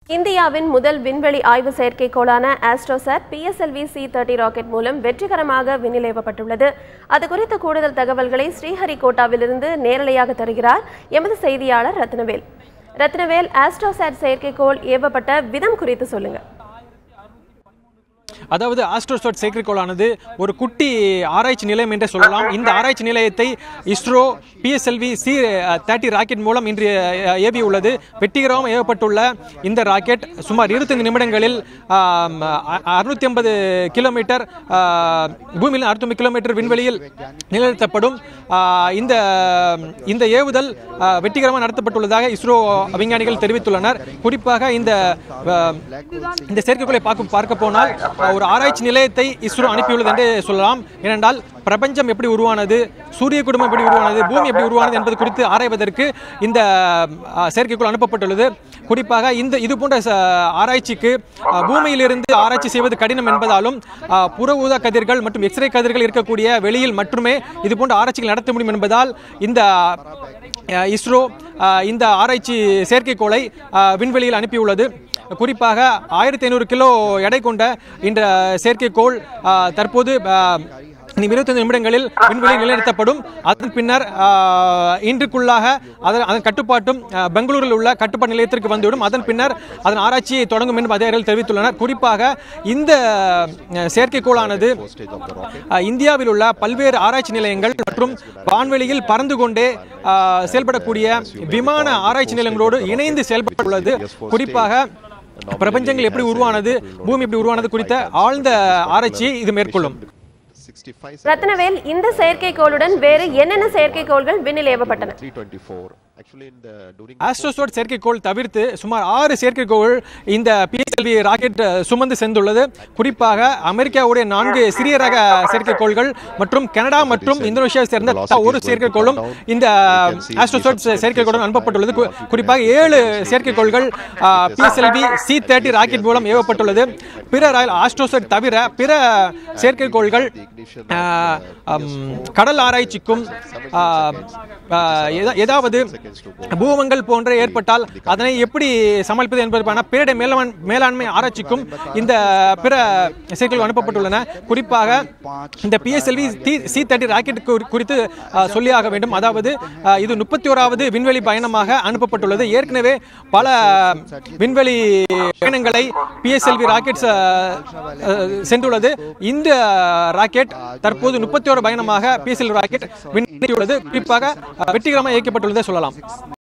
இந்தியாவின் முதல் விண்வெளி ஆய்வு செயற்கைக்கோளான Astrosat PSLV C thirty rocket மூலம் வெற்றிகரமாக விண்ணிலேவப்பட்டுள்ளது அது குறித்த கூடுதல் தகவல்களை ஸ்ரீஹரிகோட்டாவிலிருந்து நேரலையாக தருகிறார் எமது செய்தியாளர் ரத்னவேல் ரத்னவேல் ஆஸ்ட்ரோசாட் செயற்கைக்கோள் ஏவப்பட்ட விதம் குறித்து சொல்லுங்க அதாவது ஆஸ்ட்ரோசாட் செயற்கைக்கோளானது ஒரு குட்டி ஆராய்ச்சி நிலையம் என்றே சொல்லலாம் இந்த ஆராய்ச்சி நிலையத்தை ISRO PSLV C thirty rocket மூலம் இன்று அஹ், ஏவியுள்ளது வெற்றிகரமாக ஏவப்பட்டுள்ள இந்த ராக்கெட் சுமார் இருபத்தைந்து நிமிடங்களில் அறுநூத்தி ஐம்பது கிலோமீட்டர் ஆஹ், பூமியில் அறுநூத்தி கிலோமீட்டர் விண்வெளியில் நிலைநிறுத்தப்படும் ஆஹ், இந்த இந்த ஏவுதல் ஆஹ், வெற்றிகரமாக நடத்தப்பட்டுள்ளதாக இஸ்ரோ விஞ்ஞானிகள் தெரிவித்துள்ளனர் குறிப்பாக இந்த ஆஹ், இந்த செயற்கைக்கோளை பார்க்க பார்க்க போனால் அஹ், ஒரு ஆராய்ச்சி நிலையத்தை இஸ்ரோ அனுப்பியுள்ளது என்று சொல்லலாம் ஏனென்றால் பிரபஞ்சம் எப்படி உருவானது சூரிய குடும்பம் எப்படி உருவானது பூமி எப்படி உருவானது என்பது குறித்து ஆராய்வதற்கு இந்த அஹ், செயற்கைக்கோள் அனுப்பப்பட்டுள்ளது குறிப்பாக இந்த இது போன்ற ச- ஆராய்ச்சிக்கு அஹ், பூமியிலிருந்து ஆராய்ச்சி செய்வது கடினம் என்பதாலும் அஹ், புற ஊதா கதிர்கள் மற்றும் எக்ஸ்ரே கதிர்கள் இருக்கக்கூடிய வெளியில் மட்டுமே இது போன்ற ஆராய்ச்சிகள் நடத்த முடியும் என்பதால் இந்த அஹ், இஸ்ரோ அஹ், இந்த ஆராய்ச்சி செயற்கைக்கோளை அஹ், விண்வெளியில் அனுப்பியுள்ளது குறிப்பாக ஆயிரத்தி ஐநூறு கிலோ எடை கொண்ட இந்த செயற்கைக்கோள் ஆ, தற்போது ஆ, இன்னும் இருபத்தைந்து நிமிடங்களில் விண்வெளியில் நிலைநிறுத்தப்படும் அதன் பின்னர் ஆ, இன்றுக்குள்ளாக அதன் அதன் கட்டுப்பாட்டும் ஆ, பெங்களூரில் உள்ள கட்டுப்பாட்டு நிலையத்திற்கு வந்துவிடும் அதன் பின்னர் அதன் ஆராய்ச்சியை தொடங்கும் என்று அதிகாரிகள் தெரிவித்துள்ளனர் குறிப்பாக இந்த ஆ, செயற்கைக்கோளானது ஆ, இந்தியாவில் உள்ள பல்வேறு ஆராய்ச்சி நிலையங்கள் மற்றும் வான்வெளியில் பறந்து கொண்டே ஆ, செயல்படக்கூடிய விமான ஆராய்ச்சி நிலையங்களோடு இணைந்து செயல்பட உள்ளது குறிப்பாக பிரபஞ்சங்கள் எப்படி உருவானது பூமி எப்படி உருவானது குறித்த ஆழ்ந்த ஆராய்ச்சியை இது மேற்கொள்ளும் 65 ரத்னவேல் இந்த செயற்கைக்கோளுடன் வேறு என்னென்ன செயற்கைக்கோள்கள் விண்ணில் ஏவப்பட்டன 324 actually in the during ஆஸ்ட்ரோசோட் செயற்கைக்கோள் தவிர்த்து சுமார் ஆறு செயற்கைக்கோள் இந்த பிஎஸ்எல்வி ராக்கெட் சுமந்து சென்றுள்ளது குறிப்பாக அமெரிக்காவுடைய நான்கு சிறிய ரக செயற்கைக்கோள்கள் மற்றும் கனடா மற்றும் இந்தோனேஷியாவை சேர்ந்த த- ஒரு செயற்கைக்கோளும் இந்த ஆஸ்ட்ரோசோட் செயற்கைக்கோளுடன் அனுப்பப்பட்டுள்ளது கு- குறிப்பாக ஏழு செயற்கைக்கோள்கள் பிஎஸ்எல்வி சி தேர்ட்டி ராக்கெட் மூலம் ஏவப்பட்டுள்ளது பிற ராயல் ஆஸ்ட்ரோசோட் தவிர பிற செயற்கைக்கோள்கள் ஆ, அம், கடல் ஆராய்ச்சிக்கும் ஆ, ஆ, எதா- ஏதாவது பூகம்பங்கள் போன்ற ஏற்பட்டால் அதனை எப்படி சமாளிப்பது என்பதற்கான பேரிட மேலாண் மேலாண்மை ஆராய்ச்சிக்கும் இந்த பிற செயற்கைகள் அனுப்பப்பட்டுள்ளன குறிப்பாக இந்த பிஎஸ்எல்வி சி தேர்ட்டி ராக்கெட் குறி- குறித்து ஆ, சொல்லியாக வேண்டும் அதாவது ஆ, இது முப்பத்தி ஓராவது விண்வெளி பயணமாக அனுப்பப்பட்டுள்ளது ஏற்கனவே பல விண்வெளி பயணங்களை பிஎஸ்எல்வி ராக்கெட்ஸ் சென்றுள்ளது இந்த ராக்கெட் தற்போது முப்பத்தி ஓரு பயணமாக பிஎஸ்எல் ராக்கெட் விண்வெளியுள்ளது குறிப்பாக ஆ, வெற்றிகரமாக இயக்கப்பட்டுள்ளதை சொல்லலாம்